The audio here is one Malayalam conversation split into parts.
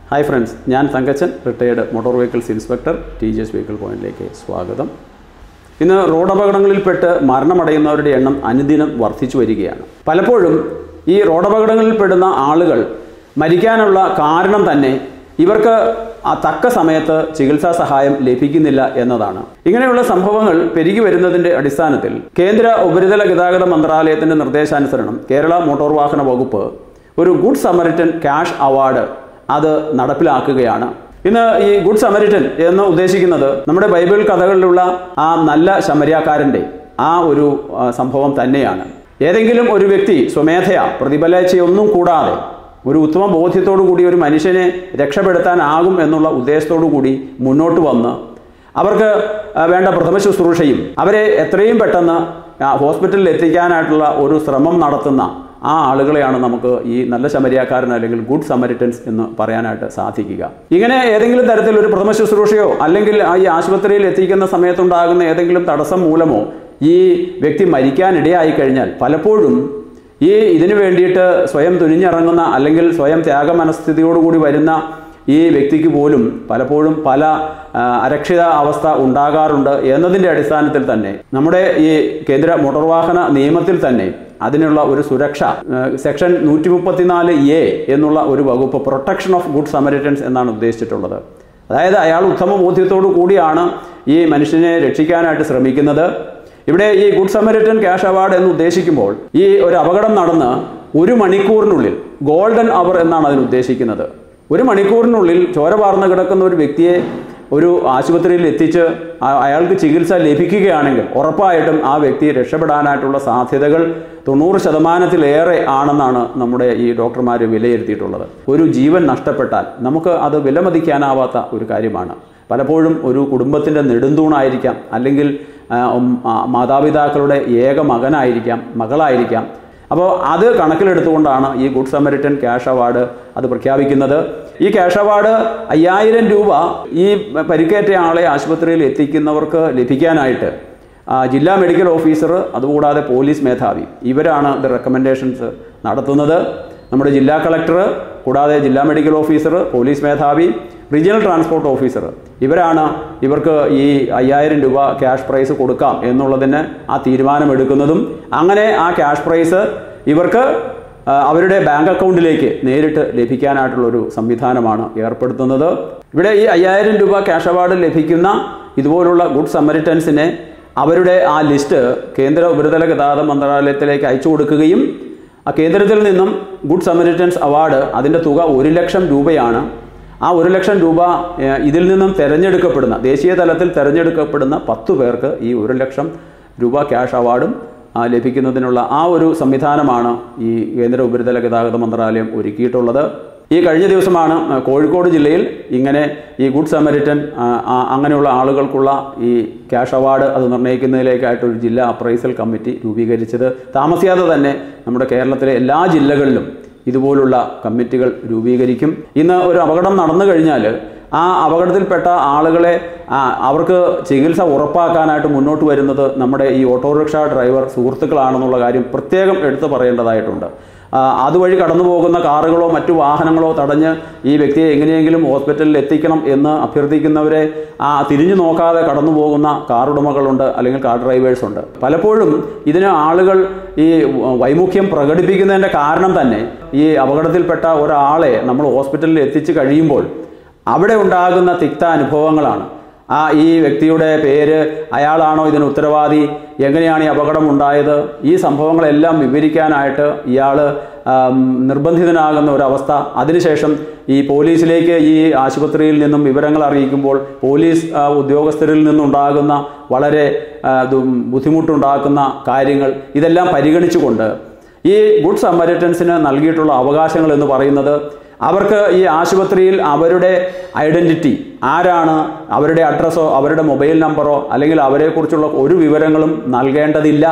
ഹായ് ഫ്രണ്ട്സ് ഞാൻ Thankachan retired motor vehicles inspector T G S vehicle പോയിന്റിലേക്ക് സ്വാഗതം ഇന്ന് റോഡ് അപകടങ്ങളിൽപ്പെട്ട് മരണമടയുന്നവരുടെ എണ്ണം അനുദിനം വർദ്ധിച്ചു വരികയാണ് പലപ്പോഴും ഈ റോഡ് അപകടങ്ങളിൽപ്പെടുന്ന ആളുകൾ മരിക്കാനുള്ള കാരണം തന്നെ ഇവർക്ക് ആ തക്ക സമയത്ത് ചികിത്സാ സഹായം ലഭിക്കുന്നില്ല എന്നതാണ് ഇങ്ങനെയുള്ള സംഭവങ്ങൾ പെരുകി വരുന്നതിന്റെ അടിസ്ഥാനത്തിൽ കേന്ദ്ര ഉപരിതല ഗതാഗത മന്ത്രാലയത്തിന്റെ നിർദ്ദേശാനുസരണം കേരള മോട്ടോർ വാഹന വകുപ്പ് ഒരു ഗുഡ് സമരിറ്റൻ ക്യാഷ് അവാർഡ് അത് നടപ്പിലാക്കുകയാണ് ഇന്ന് ഈ ഗുഡ് സമരിറ്റൻ എന്ന് ഉദ്ദേശിക്കുന്നത് നമ്മുടെ ബൈബിൾ കഥകളിലുള്ള ആ നല്ല ശമരിയാക്കാരൻ്റെ ആ ഒരു ആ, സംഭവം തന്നെയാണ് ഏതെങ്കിലും ഒരു വ്യക്തി സ്വമേധയാ പ്രതിഫലേച്ഛയൊന്നും കൂടാതെ ഒരു ഉത്തമ ബോധ്യത്തോടു കൂടി ഒരു മനുഷ്യനെ രക്ഷപ്പെടുത്താനാകും എന്നുള്ള ഉദ്ദേശത്തോടു കൂടി മുന്നോട്ട് വന്ന് അവർക്ക് ആ, വേണ്ട പ്രഥമ ശുശ്രൂഷയും അവരെ എത്രയും പെട്ടെന്ന് ആ, ഹോസ്പിറ്റലിൽ എത്തിക്കാനായിട്ടുള്ള ഒരു ശ്രമം നടത്തുന്ന ആ ആളുകളെയാണ് നമുക്ക് ഈ നല്ല ശമരിയാക്കാരൻ അല്ലെങ്കിൽ ഗുഡ് സമരിറ്റൻസ് എന്ന് പറയാനായിട്ട് സാധിക്കുക ഇങ്ങനെ ഏതെങ്കിലും തരത്തിൽ ഒരു പ്രഥമ ശുശ്രൂഷയോ അല്ലെങ്കിൽ ആ ഈ ആശുപത്രിയിൽ എത്തിക്കുന്ന സമയത്തുണ്ടാകുന്ന ഏതെങ്കിലും തടസ്സം മൂലമോ ഈ വ്യക്തി മരിക്കാനിടയായി കഴിഞ്ഞാൽ പലപ്പോഴും ഈ ഇതിനു വേണ്ടിയിട്ട് സ്വയം തുനിഞ്ഞിറങ്ങുന്ന അല്ലെങ്കിൽ സ്വയം ത്യാഗമനസ്ഥിതിയോടുകൂടി വരുന്ന ഈ വ്യക്തിക്ക് പോലും പലപ്പോഴും പല ആ, അരക്ഷിത അവസ്ഥ ഉണ്ടാകാറുണ്ട് എന്നതിൻ്റെ അടിസ്ഥാനത്തിൽ തന്നെ നമ്മുടെ ഈ കേന്ദ്ര മോട്ടോർ വാഹന നിയമത്തിൽ തന്നെ അതിനുള്ള ഒരു സുരക്ഷ ആ, സെക്ഷൻ നൂറ്റി മുപ്പത്തിനാല് എ എന്നുള്ള ഒരു വകുപ്പ് പ്രൊട്ടക്ഷൻ ഓഫ് ഗുഡ് സമരിറ്റൻസ് എന്നാണ് ഉദ്ദേശിച്ചിട്ടുള്ളത് അതായത് അയാൾ ഉത്തമ ബോധ്യത്തോടു കൂടിയാണ് ഈ മനുഷ്യനെ രക്ഷിക്കാനായിട്ട് ശ്രമിക്കുന്നത് ഇവിടെ ഈ ഗുഡ് സമരിറ്റൻ ക്യാഷ് അവാർഡ് എന്ന് ഉദ്ദേശിക്കുമ്പോൾ ഈ ഒരു അപകടം നടന്ന് ഒരു മണിക്കൂറിനുള്ളിൽ ഗോൾഡൻ അവർ എന്നാണ് അതിന് ഉദ്ദേശിക്കുന്നത് ഒരു മണിക്കൂറിനുള്ളിൽ ചോര വാർന്ന് കിടക്കുന്ന ഒരു വ്യക്തിയെ ഒരു ആശുപത്രിയിൽ എത്തിച്ച് ആ- അയാൾക്ക് ചികിത്സ ലഭിക്കുകയാണെങ്കിൽ ഉറപ്പായിട്ടും ആ വ്യക്തി രക്ഷപ്പെടാനായിട്ടുള്ള സാധ്യതകൾ തൊണ്ണൂറ് ശതമാനത്തിലേറെ ആണെന്നാണ് നമ്മുടെ ഈ ഡോക്ടർമാർ വിലയിരുത്തിയിട്ടുള്ളത് ഒരു ജീവൻ നഷ്ടപ്പെട്ടാൽ നമുക്ക് അത് വിലമതിക്കാനാവാത്ത ഒരു കാര്യമാണ് പലപ്പോഴും ഒരു കുടുംബത്തിൻ്റെ നെടുന്തൂണായിരിക്കാം അല്ലെങ്കിൽ ആ, ഉം, ആ, മാതാപിതാക്കളുടെ ഏക മകനായിരിക്കാം മകളായിരിക്കാം അപ്പോൾ അത് കണക്കിലെടുത്തുകൊണ്ടാണ് ഈ ഗുഡ് സമരിറ്റൻ ക്യാഷ് അവാർഡ് അത് പ്രഖ്യാപിക്കുന്നത് ഈ ക്യാഷ് അവാർഡ് അയ്യായിരം രൂപ ഈ പരിക്കേറ്റ ആളെ ആശുപത്രിയിൽ എത്തിക്കുന്നവർക്ക് ലഭിക്കാനായിട്ട് ആ, ജില്ലാ മെഡിക്കൽ ഓഫീസർ അതുകൂടാതെ പോലീസ് മേധാവി ഇവരാണ് ഇത് റെക്കമെൻഡേഷൻസ് നടത്തുന്നത് നമ്മുടെ ജില്ലാ കളക്ടർ കൂടാതെ ജില്ലാ മെഡിക്കൽ ഓഫീസർ പോലീസ് മേധാവി റീജിയണൽ ട്രാൻസ്പോർട്ട് ഓഫീസർ ഇവരാണ് ഇവർക്ക് ഈ അയ്യായിരം രൂപ ക്യാഷ് പ്രൈസ് കൊടുക്കാം എന്നുള്ളതിന് ആ തീരുമാനമെടുക്കുന്നതും അങ്ങനെ ആ ക്യാഷ് പ്രൈസ് ഇവർക്ക് ആ, അവരുടെ ബാങ്ക് അക്കൗണ്ടിലേക്ക് നേരിട്ട് ലഭിക്കാനായിട്ടുള്ള ഒരു സംവിധാനമാണ് ഏർപ്പെടുത്തുന്നത് ഇവിടെ ഈ അയ്യായിരം രൂപ ക്യാഷ് അവാർഡ് ലഭിക്കുന്ന ഇതുപോലുള്ള ഗുഡ് സമരിറ്റൻസിനെ അവരുടെ ആ ലിസ്റ്റ് കേന്ദ്ര ഉപരിതല ഗതാഗത മന്ത്രാലയത്തിലേക്ക് അയച്ചു കൊടുക്കുകയും ആ കേന്ദ്രത്തിൽ നിന്നും ഗുഡ് സമരിറ്റൻസ് അവാർഡ് അതിൻ്റെ തുക ഒരു ലക്ഷം രൂപയാണ് ആ ഒരു ലക്ഷം രൂപ ഏഹ്, ഇതിൽ നിന്നും തിരഞ്ഞെടുക്കപ്പെടുന്ന ദേശീയ തലത്തിൽ തിരഞ്ഞെടുക്കപ്പെടുന്ന പത്ത് പേർക്ക് ഈ ഒരു ലക്ഷം രൂപ ക്യാഷ് അവാർഡും ആ, ലഭിക്കുന്നതിനുള്ള ആ ഒരു സംവിധാനമാണ് ഈ കേന്ദ്ര ഉപരിതല ഗതാഗത മന്ത്രാലയം ഒരുക്കിയിട്ടുള്ളത് ഈ കഴിഞ്ഞ ദിവസമാണ് ആ, കോഴിക്കോട് ജില്ലയിൽ ഇങ്ങനെ ഈ ഗുഡ് സമരിറ്റൻ ആ, ആ, അങ്ങനെയുള്ള ആളുകൾക്കുള്ള ഈ ക്യാഷ് അവാർഡ് അത് നിർണ്ണയിക്കുന്നതിലേക്കായിട്ട് ഒരു ജില്ലാ അപ്രൈസൽ കമ്മിറ്റി രൂപീകരിച്ചത് താമസിയാതെ തന്നെ നമ്മുടെ കേരളത്തിലെ എല്ലാ ജില്ലകളിലും ഇതുപോലുള്ള കമ്മിറ്റികൾ രൂപീകരിക്കും ഇന്ന് ഒരു അപകടം നടന്നു കഴിഞ്ഞാൽ ആ അപകടത്തിൽപ്പെട്ട ആളുകളെ ആ, അവർക്ക് ചികിത്സ ഉറപ്പാക്കാനായിട്ട് മുന്നോട്ട് വരുന്നത് നമ്മുടെ ഈ ഓട്ടോറിക്ഷ ഡ്രൈവർ സുഹൃത്തുക്കളാണെന്നുള്ള കാര്യം പ്രത്യേകം എടുത്തു പറയേണ്ടതായിട്ടുണ്ട് ആ, അതുവഴി കടന്നു പോകുന്ന കാറുകളോ മറ്റു വാഹനങ്ങളോ തടഞ്ഞ് ഈ വ്യക്തിയെ എങ്ങനെയെങ്കിലും ഹോസ്പിറ്റലിൽ എത്തിക്കണം എന്ന് അഭ്യർത്ഥിക്കുന്നവരെ ആ തിരിഞ്ഞു നോക്കാതെ കടന്നു പോകുന്ന കാർ ഉടമകളുണ്ട് അല്ലെങ്കിൽ കാർ ഡ്രൈവേഴ്സ് ഉണ്ട് പലപ്പോഴും ഇതിന് ആളുകൾ ഈ വൈമുഖ്യം പ്രകടിപ്പിക്കുന്നതിൻ്റെ കാരണം തന്നെ ഈ അപകടത്തിൽപ്പെട്ട ഒരാളെ നമ്മൾ ഹോസ്പിറ്റലിൽ എത്തിച്ചു കഴിയുമ്പോൾ അവിടെ ഉണ്ടാകുന്ന തിക്ത അനുഭവങ്ങളാണ് ആ ഈ വ്യക്തിയുടെ പേര് അയാളാണോ ഇതിന് ഉത്തരവാദി എങ്ങനെയാണ് ഈ അപകടം ഉണ്ടായത് ഈ സംഭവങ്ങളെല്ലാം വിവരിക്കാനായിട്ട് ഇയാൾ നിർബന്ധിതനാകുന്ന ഒരവസ്ഥ അതിനുശേഷം ഈ പോലീസിലേക്ക് ഈ ആശുപത്രിയിൽ നിന്നും വിവരങ്ങൾ അറിയിക്കുമ്പോൾ പോലീസ് ആ, ഉദ്യോഗസ്ഥരിൽ നിന്നുണ്ടാകുന്ന വളരെ ആ, ദു- ബുദ്ധിമുട്ടുണ്ടാക്കുന്ന കാര്യങ്ങൾ ഇതെല്ലാം പരിഗണിച്ചുകൊണ്ട് ഈ ഗുഡ് സമരിറ്റൻസിന് നൽകിയിട്ടുള്ള അവകാശങ്ങൾ എന്ന് പറയുന്നത് അവർക്ക് ഈ ആശുപത്രിയിൽ അവരുടെ ഐഡന്റിറ്റി ആരാണ് അവരുടെ അഡ്രസ്സോ അവരുടെ മൊബൈൽ നമ്പറോ അല്ലെങ്കിൽ അവരെക്കുറിച്ചുള്ള ഒരു വിവരങ്ങളും നൽകേണ്ടതില്ല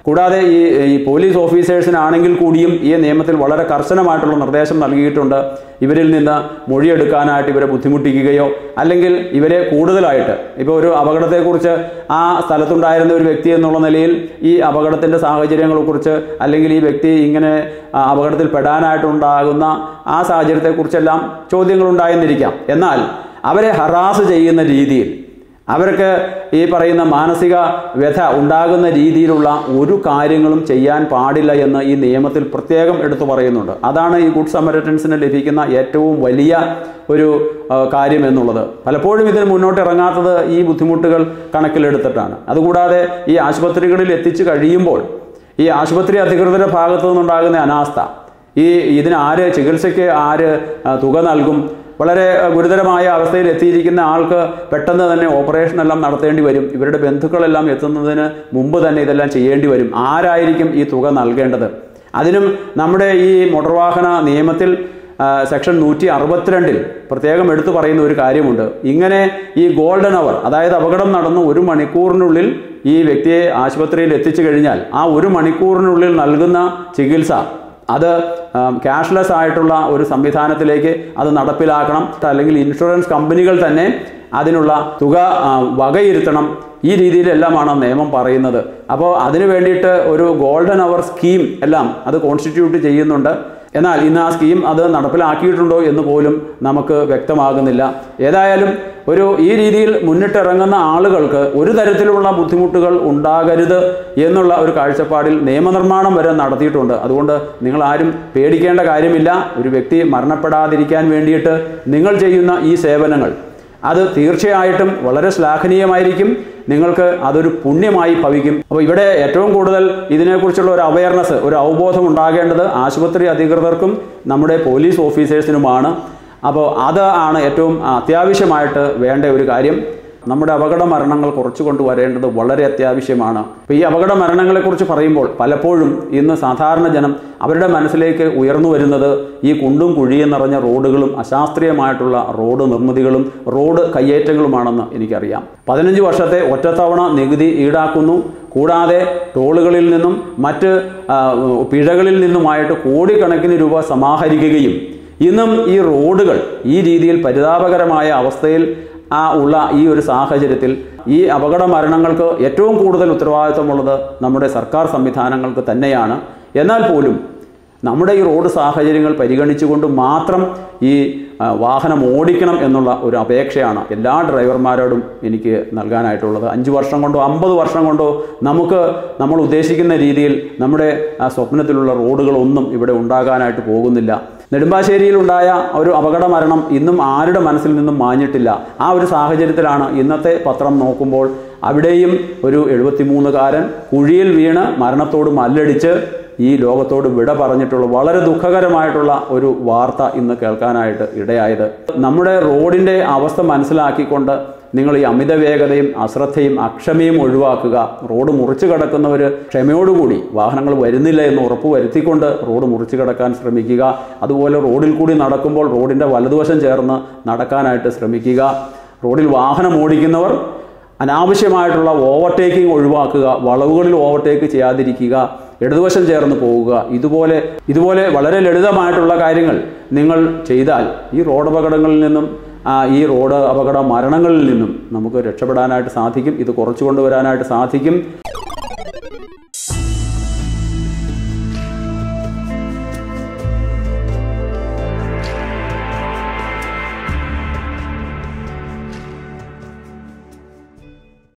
കൂടാതെ ഈ ഈ പോലീസ് ഓഫീസേഴ്സിനാണെങ്കിൽ കൂടിയും ഈ നിയമത്തിൽ വളരെ കർശനമായിട്ടുള്ള നിർദ്ദേശം നൽകിയിട്ടുണ്ട് ഇവരിൽ നിന്ന് മൊഴിയെടുക്കാനായിട്ട് ഇവരെ ബുദ്ധിമുട്ടിക്കുകയോ അല്ലെങ്കിൽ ഇവരെ കൂടുതലായിട്ട് ഇപ്പോൾ ഒരു അപകടത്തെക്കുറിച്ച് ആ സ്ഥലത്തുണ്ടായിരുന്ന ഒരു വ്യക്തി എന്നുള്ള നിലയിൽ ഈ അപകടത്തിൻ്റെ സാഹചര്യങ്ങളെക്കുറിച്ച് അല്ലെങ്കിൽ ഈ വ്യക്തി ഇങ്ങനെ ആ, അപകടത്തിൽ പെടാനായിട്ടുണ്ടാകുന്ന ആ സാഹചര്യത്തെക്കുറിച്ചെല്ലാം ചോദ്യങ്ങളുണ്ടായെന്നിരിക്കാം എന്നാൽ അവരെ ഹറാസ് ചെയ്യുന്ന രീതിയിൽ അവർക്ക് ഈ പറയുന്ന മാനസിക വ്യഥ ഉണ്ടാകുന്ന രീതിയിലുള്ള ഒരു കാര്യങ്ങളും ചെയ്യാൻ പാടില്ല എന്ന് ഈ നിയമത്തിൽ പ്രത്യേകം എടുത്തു പറയുന്നുണ്ട് അതാണ് ഈ ഗുഡ് സമരറ്റൻസിന് ലഭിക്കുന്ന ഏറ്റവും വലിയ ഒരു ആ, കാര്യം എന്നുള്ളത് പലപ്പോഴും ഇതിന് മുന്നോട്ട് ഇറങ്ങാത്തത് ഈ ബുദ്ധിമുട്ടുകൾ കണക്കിലെടുത്തിട്ടാണ് അതുകൂടാതെ ഈ ആശുപത്രികളിൽ എത്തിച്ചു കഴിയുമ്പോൾ ഈ ആശുപത്രി അധികൃതരുടെ ഭാഗത്തു നിന്നുണ്ടാകുന്ന അനാസ്ഥ ഈ ഇതിന് ആര് ചികിത്സയ്ക്ക് ആര് ആ, തുക നൽകും വളരെ ആ, ഗുരുതരമായ അവസ്ഥയിൽ എത്തിയിരിക്കുന്ന ആൾക്ക് പെട്ടെന്ന് തന്നെ ഓപ്പറേഷൻ എല്ലാം നടത്തേണ്ടി വരും ഇവരുടെ ബന്ധുക്കളെല്ലാം എത്തുന്നതിന് മുമ്പ് തന്നെ ഇതെല്ലാം ചെയ്യേണ്ടി വരും ആരായിരിക്കും ഈ തുക നൽകേണ്ടത് അതിനും നമ്മുടെ ഈ മോട്ടോർ വാഹന നിയമത്തിൽ ആ, സെക്ഷൻ നൂറ്റി അറുപത്തിരണ്ടിൽ പ്രത്യേകം എടുത്തു പറയുന്ന ഒരു കാര്യമുണ്ട് ഇങ്ങനെ ഈ ഗോൾഡൻ അവർ അതായത് അപകടം നടന്ന് ഒരു മണിക്കൂറിനുള്ളിൽ ഈ വ്യക്തിയെ ആശുപത്രിയിൽ എത്തിച്ചു കഴിഞ്ഞാൽ ആ ഒരു മണിക്കൂറിനുള്ളിൽ നൽകുന്ന ചികിത്സ അത് ക്യാഷ്ലെസ് ആയിട്ടുള്ള ഒരു സംവിധാനത്തിലേക്ക് അത് നടപ്പിലാക്കണം അല്ലെങ്കിൽ ഇൻഷുറൻസ് കമ്പനികൾ തന്നെ അതിനുള്ള തുക ആ, വകയിരുത്തണം ഈ രീതിയിലെല്ലാമാണ് നിയമം പറയുന്നത് അപ്പോൾ അതിനു വേണ്ടിയിട്ട് ഒരു ഗോൾഡൻ അവർ സ്കീം എല്ലാം അത് കോൺസ്റ്റിറ്റ്യൂട്ട് ചെയ്യുന്നുണ്ട് എന്നാൽ ഇന്ന് ആ സ്കീം അത് നടപ്പിലാക്കിയിട്ടുണ്ടോ എന്ന് പോലും നമുക്ക് വ്യക്തമാകുന്നില്ല ഏതായാലും ഒരു ഈ രീതിയിൽ മുന്നിട്ടിറങ്ങുന്ന ആളുകൾക്ക് ഒരു തരത്തിലുള്ള ബുദ്ധിമുട്ടുകൾ ഉണ്ടാകരുത് എന്നുള്ള ഒരു കാഴ്ചപ്പാടിൽ നിയമനിർമ്മാണം വരെ നടത്തിയിട്ടുണ്ട് അതുകൊണ്ട് നിങ്ങൾ ആരും പേടിക്കേണ്ട കാര്യമില്ല ഒരു വ്യക്തി മരണപ്പെടാതിരിക്കാൻ വേണ്ടിയിട്ട് നിങ്ങൾ ചെയ്യുന്ന ഈ സേവനങ്ങൾ അത് തീർച്ചയായിട്ടും വളരെ ശ്ലാഘനീയമായിരിക്കും നിങ്ങൾക്ക് അതൊരു പുണ്യമായി ഭവിക്കും അപ്പോൾ ഇവിടെ ഏറ്റവും കൂടുതൽ ഇതിനെക്കുറിച്ചുള്ള ഒരു അവയർനെസ് ഒരു അവബോധം ഉണ്ടാകേണ്ടത് ആശുപത്രി അധികൃതർക്കും നമ്മുടെ പോലീസ് ഓഫീസേഴ്സിനുമാണ് അപ്പോൾ അത് ആണ് ഏറ്റവും അത്യാവശ്യമായിട്ട് വേണ്ട ഒരു കാര്യം നമ്മുടെ അപകട മരണങ്ങൾ കുറച്ചു കൊണ്ടുവരേണ്ടത് വളരെ അത്യാവശ്യമാണ് അപ്പോൾ ഈ അപകട മരണങ്ങളെക്കുറിച്ച് പറയുമ്പോൾ പലപ്പോഴും ഇന്ന് സാധാരണ ജനം അവരുടെ മനസ്സിലേക്ക് ഉയർന്നു വരുന്നത് ഈ കുണ്ടും കുഴിയും നിറഞ്ഞ റോഡുകളും അശാസ്ത്രീയമായിട്ടുള്ള റോഡ് നിർമ്മിതികളും റോഡ് കയ്യേറ്റങ്ങളുമാണെന്ന് എനിക്കറിയാം പതിനഞ്ച് വർഷത്തെ ഒറ്റത്തവണ നികുതി ഈടാക്കുന്നു കൂടാതെ ടോളുകളിൽ നിന്നും മറ്റ് ആ, പിഴകളിൽ നിന്നുമായിട്ട് കോടിക്കണക്കിന് രൂപ സമാഹരിക്കുകയും ഇന്നും ഈ റോഡുകൾ ഈ രീതിയിൽ പരിതാപകരമായ അവസ്ഥയിൽ ആ ഉള്ള ഈ ഒരു സാഹചര്യത്തിൽ ഈ അപകട മരണങ്ങൾക്ക് ഏറ്റവും കൂടുതൽ ഉത്തരവാദിത്വമുള്ളത് നമ്മുടെ സർക്കാർ സംവിധാനങ്ങൾക്ക് തന്നെയാണ് എന്നാൽ പോലും നമ്മുടെ ഈ റോഡ് സാഹചര്യങ്ങൾ പരിഗണിച്ചുകൊണ്ട് മാത്രം ഈ ആ, വാഹനം ഓടിക്കണം എന്നുള്ള ഒരു അപേക്ഷയാണ് എല്ലാ ഡ്രൈവർമാരോടും എനിക്ക് നൽകാനായിട്ടുള്ളത് അഞ്ച് വർഷം കൊണ്ടോ അമ്പത് വർഷം കൊണ്ടോ നമുക്ക് നമ്മൾ ഉദ്ദേശിക്കുന്ന രീതിയിൽ നമ്മുടെ ആ, സ്വപ്നത്തിലുള്ള റോഡുകളൊന്നും ഇവിടെ ഉണ്ടാകാനായിട്ട് പോകുന്നില്ല നെടുമ്പാശ്ശേരിയിലുണ്ടായ ഒരു അപകട മരണം ഇന്നും ആരുടെ മനസ്സിൽ നിന്നും മാഞ്ഞിട്ടില്ല ആ ഒരു സാഹചര്യത്തിലാണ് ഇന്നത്തെ പത്രം നോക്കുമ്പോൾ അവിടെയും ഒരു എഴുപത്തിമൂന്നുകാരൻ കുഴിയിൽ വീണ് മരണത്തോട് മല്ലടിച്ച് ഈ ലോകത്തോട് വിട പറഞ്ഞിട്ടുള്ള വളരെ ദുഃഖകരമായിട്ടുള്ള ഒരു വാർത്ത ഇന്ന് കേൾക്കാനായിട്ട് ഇടയായത് നമ്മുടെ റോഡിൻ്റെ അവസ്ഥ മനസ്സിലാക്കിക്കൊണ്ട് നിങ്ങൾ ഈ അമിത വേഗതയും അശ്രദ്ധയും അക്ഷമയും ഒഴിവാക്കുക റോഡ് മുറിച്ചു കടക്കുന്നവർ ക്ഷമയോടുകൂടി വാഹനങ്ങൾ വരുന്നില്ല എന്ന് ഉറപ്പ് വരുത്തിക്കൊണ്ട് റോഡ് മുറിച്ചു കടക്കാൻ ശ്രമിക്കുക അതുപോലെ റോഡിൽ കൂടി നടക്കുമ്പോൾ റോഡിൻ്റെ വലതുവശം ചേർന്ന് നടക്കാനായിട്ട് ശ്രമിക്കുക റോഡിൽ വാഹനം ഓടിക്കുന്നവർ അനാവശ്യമായിട്ടുള്ള ഓവർടേക്കിംഗ് ഒഴിവാക്കുക വളവുകളിൽ ഓവർടേക്ക് ചെയ്യാതിരിക്കുക ഇടതുവശം ചേർന്ന് പോവുക ഇതുപോലെ ഇതുപോലെ വളരെ ലളിതമായിട്ടുള്ള കാര്യങ്ങൾ നിങ്ങൾ ചെയ്താൽ ഈ റോഡ് അപകടങ്ങളിൽ നിന്നും ആ, ഈ റോഡ് അപകട മരണങ്ങളിൽ നിന്നും നമുക്ക് രക്ഷപ്പെടാനായിട്ട് സാധിക്കും ഇത് കുറച്ചു കൊണ്ടുവരാനായിട്ട് സാധിക്കും